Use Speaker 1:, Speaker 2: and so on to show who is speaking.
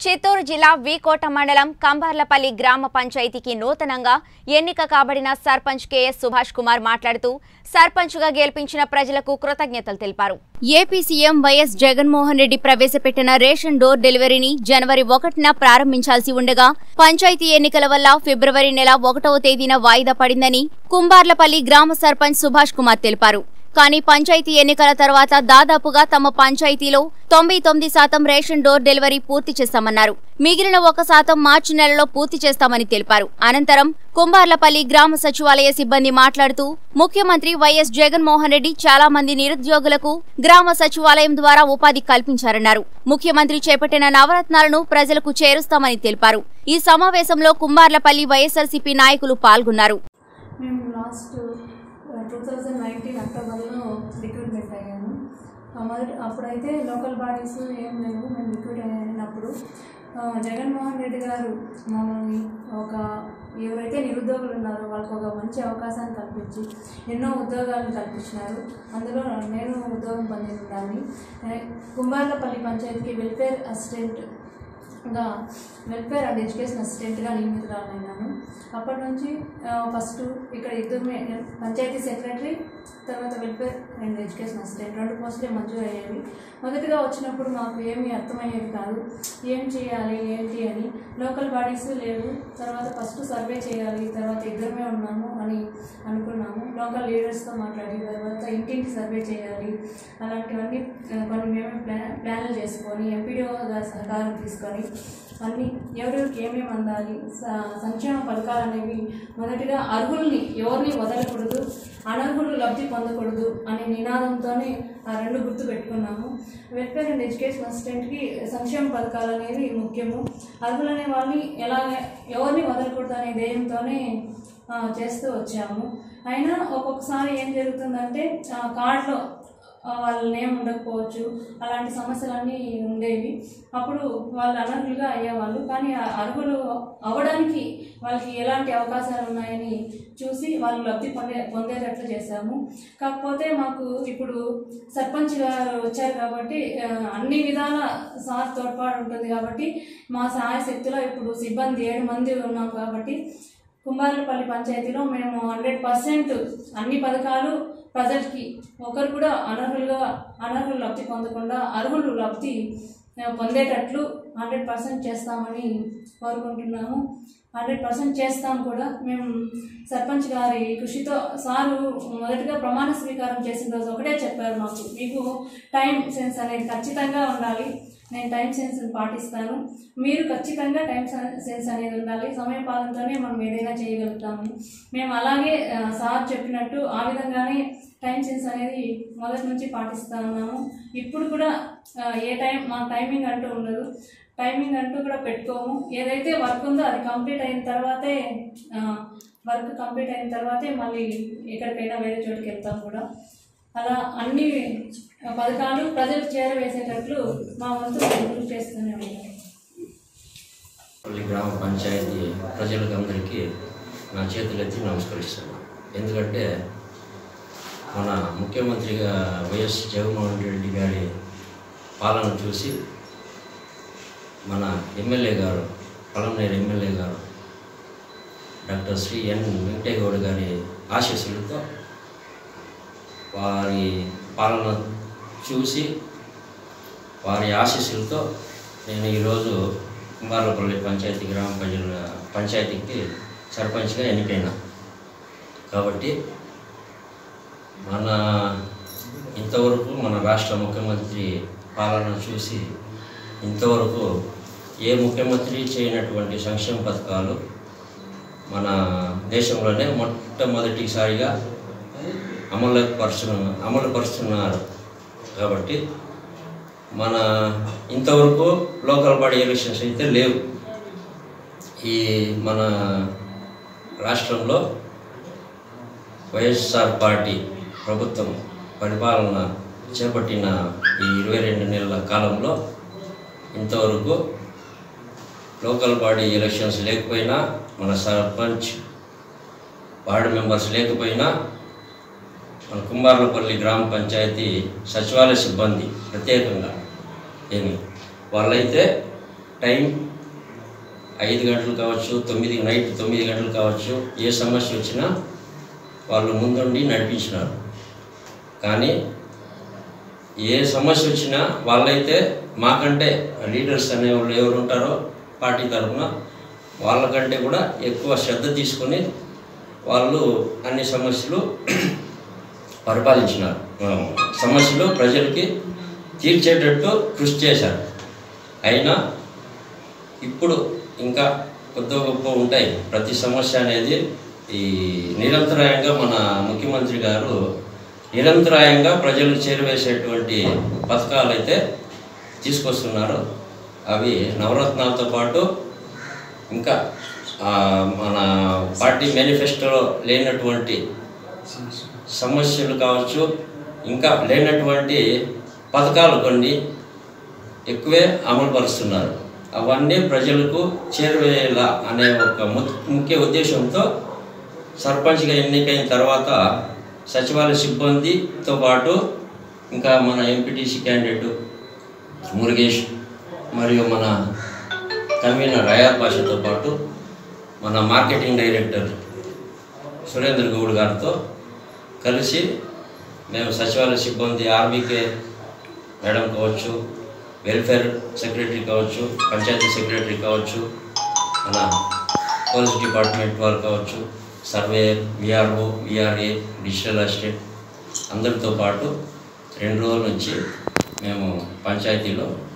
Speaker 1: చిత్తూరు జిల్లా వీకోట మండలం కంబార్లపల్లి గ్రామ పంచాయతీకి నూతనంగా ఎన్నిక కాబడిన సర్పంచ్ కెఎస్ సుభాష్ కుమార్ మాట్లాడుతూ సర్పంచ్గా గెలిపించిన ప్రజలకు కృతజ్ఞతలు తెలిపారు AP CM YS Jaganmohan Reddy ప్రవేశపెట్టిన రేషన్ డోర్ డెలివరీని జనవరి ఒకటిన ప్రారంభించాల్సి ఉండగా పంచాయతీ ఎన్నికల వల్ల ఫిబ్రవరి నెల ఒకటవ తేదీన వాయిదా పడిందని కుంబార్లపల్లి గ్రామ సర్పంచ్ సుభాష్ కుమార్ తెలిపారు కానీ పంచాయతీ ఎన్నికల తర్వాత దాదాపుగా తమ పంచాయతీలో తొంభై తొమ్మిది శాతం రేషన్ డోర్ డెలివరీ పూర్తి చేస్తామన్నారు మిగిలిన ఒక శాతం మార్చి నెలలో పూర్తి చేస్తామని తెలిపారు అనంతరం కుంబార్లపల్లి గ్రామ సచివాలయ సిబ్బంది మాట్లాడుతూ ముఖ్యమంత్రి వైఎస్ జగన్మోహన్ రెడ్డి చాలా మంది నిరుద్యోగులకు గ్రామ సచివాలయం ద్వారా ఉపాధి కల్పించారన్నారు ముఖ్యమంత్రి చేపట్టిన నవరత్నాలను ప్రజలకు చేరుస్తామని తెలిపారు ఈ సమావేశంలో కుంబార్లపల్లి వైఎస్ఆర్సీపీ నాయకులు పాల్గొన్నారు
Speaker 2: మేము లాస్ట్ టూ థౌజండ్ నైన్టీన్ అక్టోబర్లో రిక్రూట్మెంట్ అయ్యాము ఆ మొదటి అప్పుడైతే లోకల్ బాడీస్ ఏం లేవు మేము రిక్రూట్ అయినప్పుడు ఆ, జగన్మోహన్ రెడ్డి గారు మమ్మల్ని ఒక ఎవరైతే నిరుద్యోగులు ఉన్నారో వాళ్ళకి ఒక మంచి అవకాశాన్ని కల్పించి ఎన్నో ఉద్యోగాలను కల్పించినారు అందులో నేను ఉద్యోగం పొందిన దాన్ని ఏ, కుంబార్లపల్లి పంచాయతీకి వెల్ఫేర్ అసిస్టెంట్ గా వెల్ఫేర్ అండ్ ఎడ్యుకేషన్ అసిస్టెంట్గా నియమితురాలైనాను అప్పటి నుంచి ఫస్ట్ ఇక్కడ ఇద్దరు పంచాయతీ సెక్రటరీ తర్వాత వెల్ఫేర్ అండ్ ఎడ్యుకేషన్ అసిస్టెంట్ రెండు పోస్టులే మంజూరు అయ్యేవి మొదటిగా వచ్చినప్పుడు మాకు ఏమీ అర్థమయ్యేది కాదు ఏం చేయాలి ఏంటి అని లోకల్ బాడీస్ లేవు తర్వాత ఫస్ట్ సర్వే చేయాలి తర్వాత ఇద్దరమే ఉన్నాము అని అనుకున్నాము లోకల్ లీడర్స్తో మాట్లాడి తర్వాత ఇంటింటి సర్వే చేయాలి అలాంటివన్నీ ఆ, కొన్ని మేమే ప్లాన్ ప్లాన్లు చేసుకొని ఎంపీడీఓ గారి సహకారం తీసుకొని అన్ని ఎవరెవరికి ఏమేమి అందాలి స- సంక్షేమ పథకాలు అనేవి మొదటిగా అర్హుల్ని ఎవరిని వదలకూడదు అనర్హులు లబ్ధి పొందకూడదు అనే నినాదంతోనే ఆ రెండు గుర్తు పెట్టుకున్నాము వెల్ఫేర్ అండ్ ఎడ్యుకేషన్ అసిస్టెంట్కి సంక్షేమ పథకాలు అనేవి ముఖ్యము అర్హులనే వాళ్ళని ఎలాగ ఎవరిని వదలకూడదు అనే ధ్యేయంతోనే ఆ, చేస్తూ వచ్చాము అయినా ఒక్కొక్కసారి ఏం జరుగుతుందంటే ఆ, కార్డులో ఆ, వాళ్ళ నేమ్ ఉండకపోవచ్చు అలాంటి సమస్యలన్నీ ఉండేవి అప్పుడు వాళ్ళు అనర్హులుగా అయ్యేవాళ్ళు కానీ ఆ అర్హులు అవ్వడానికి వాళ్ళకి ఎలాంటి అవకాశాలు ఉన్నాయని చూసి వాళ్ళు లబ్ధి పొందే పొందేటట్లు చేశాము కాకపోతే మాకు ఇప్పుడు సర్పంచ్ గారు వచ్చారు కాబట్టి ఆ, అన్ని విధాల సార్ తోడ్పాటు ఉంటుంది కాబట్టి మా సహాయ శక్తిలో ఇప్పుడు సిబ్బంది ఏడు మంది ఉన్నాం కాబట్టి కుంబార్లపల్లి పంచాయతీలో మేము హండ్రెడ్ పర్సెంట్ అన్ని పథకాలు ప్రజలకి ఒకరు కూడా అనర్హులుగా అనర్హులు లబ్ధి పొందకుండా అర్హులు లబ్ధి ఆ, పొందేటట్లు హండ్రెడ్ పర్సెంట్ చేస్తామని కోరుకుంటున్నాము హండ్రెడ్ పర్సెంట్ చేస్తాం కూడా మేము సర్పంచ్ గారి కృషితో సారు మొదటిగా ప్రమాణ స్వీకారం చేసిన రోజు ఒకటే చెప్పారు మాకు మీకు టైం సెన్స్ అనేది ఖచ్చితంగా ఉండాలి నేను టైం సెన్స్ పాటిస్తాను మీరు ఖచ్చితంగా టైం సెన్స్ అనేది ఉండాలి సమయపాలనతోనే మనం ఏదైనా చేయగలుగుతాము మేము అలాగే ఆ, సార్ చెప్పినట్టు ఆ విధంగానే టైం సెన్స్ అనేది మొదటి నుంచి పాటిస్తా ఉన్నాము ఇప్పుడు కూడా ఆ, ఏ టైం మా టైమింగ్ అంటూ ఉండదు టైమింగ్ అంటూ కూడా పెట్టుకోము ఏదైతే వర్క్ ఉందో అది కంప్లీట్ అయిన తర్వాతే వర్క్ కంప్లీట్ అయిన తర్వాతే మళ్ళీ ఎక్కడికైనా వేరే చోటుకి వెళ్తాం కూడా అలా అన్ని పథకాలు ప్రజలకు చేరవేసేటట్లు మా వంతు మేము కృషి చేస్తూనే ఉంటాం
Speaker 3: పల్లి గ్రామ పంచాయతీ ప్రజలకు అందరికీ నా చేతులెత్తి నమస్కరిస్తున్నాను ఎందుకంటే మన ముఖ్యమంత్రిగా వైఎస్ జగన్మోహన్ రెడ్డి గారి పాలన చూసి మన ఎమ్మెల్యే గారు పలమనేరు ఎమ్మెల్యే గారు డాక్టర్ శ్రీ ఎన్ వెంకటేగౌడ్ గారి ఆశీస్సులతో వారి పాలన చూసి వారి ఆశీస్సులతో నేను ఈరోజు కుమారపల్లి పంచాయతీ గ్రామ ప్రజల పంచాయతీకి సర్పంచ్గా ఎన్నికైనా కాబట్టి మన ఇంతవరకు మన రాష్ట్ర ముఖ్యమంత్రి పాలన చూసి ఇంతవరకు ఏ ముఖ్యమంత్రి చేయనటువంటి సంక్షేమ పథకాలు మన దేశంలోనే మొట్టమొదటిసారిగా అమలు పరుచు అమలు పరుస్తున్నారు కాబట్టి మన ఇంతవరకు లోకల్ బాడీ ఎలక్షన్స్ అయితే లేవు ఈ మన రాష్ట్రంలో వైఎస్ఆర్ పార్టీ ప్రభుత్వం పరిపాలన చేపట్టిన ఈ ఇరవై రెండు నెలల కాలంలో ఇంతవరకు లోకల్ బాడీ ఎలక్షన్స్ లేకపోయినా మన సర్పంచ్ వార్డు మెంబర్స్ లేకపోయినా మన కుమార్లపల్లి గ్రామ పంచాయతీ సచివాలయ సిబ్బంది ప్రత్యేకంగా ఏమి వాళ్ళైతే టైం ఐదు గంటలు కావచ్చు తొమ్మిది నైట్ తొమ్మిది గంటలు కావచ్చు ఏ సమస్య వచ్చినా వాళ్ళు ముందుండి నడిపించినారు కానీ ఏ సమస్య వచ్చినా వాళ్ళైతే మాకంటే లీడర్స్ అనేవాళ్ళు ఎవరు ఉంటారో పార్టీ తరఫున వాళ్ళకంటే కూడా ఎక్కువ శ్రద్ధ తీసుకొని వాళ్ళు అన్ని సమస్యలు పరిపాలించినారు ఆ, సమస్యలు ప్రజలకి తీర్చేటట్టు కృషి చేశారు అయినా ఇప్పుడు ఇంకా కొద్ది గొప్ప ఉంటాయి ప్రతి సమస్య అనేది ఈ నిరంతరాయంగా మన ముఖ్యమంత్రి గారు నిరంతరాయంగా ప్రజలకు చేరువేసేటువంటి పథకాలు అయితే తీసుకొస్తున్నారు అవి నవరత్నాలతో పాటు ఇంకా ఆ, మన పార్టీ మేనిఫెస్టోలో లేనటువంటి సమస్యలు కావచ్చు ఇంకా లేనటువంటి పథకాలు కొన్ని ఎక్కువే అమలు పరుస్తున్నారు అవన్నీ ప్రజలకు చేరువేలా అనే ఒక ము- ముఖ్య ఉద్దేశంతో సర్పంచ్గా ఎన్నికైన తర్వాత సచివాలయ సిబ్బందితో పాటు ఇంకా మన ఎంపీటీసీ క్యాండిడేట్ మురుగేష్ మరియు మన కన్వీనర్ అయార్ భాషతో పాటు మన మార్కెటింగ్ డైరెక్టర్ సురేంద్ర గౌడ్ గారితో కలిసి మేము సచివాలయ సిబ్బంది ఆర్బీకే మేడం కావచ్చు వెల్ఫేర్ సెక్రటరీ కావచ్చు పంచాయతీ సెక్రటరీ కావచ్చు మన పోలీస్ డిపార్ట్మెంట్ వారు కావచ్చు survey VRO VRA digital assistant అందరితో పాటు రెండు రోజుల నుంచి మేము పంచాయతీలో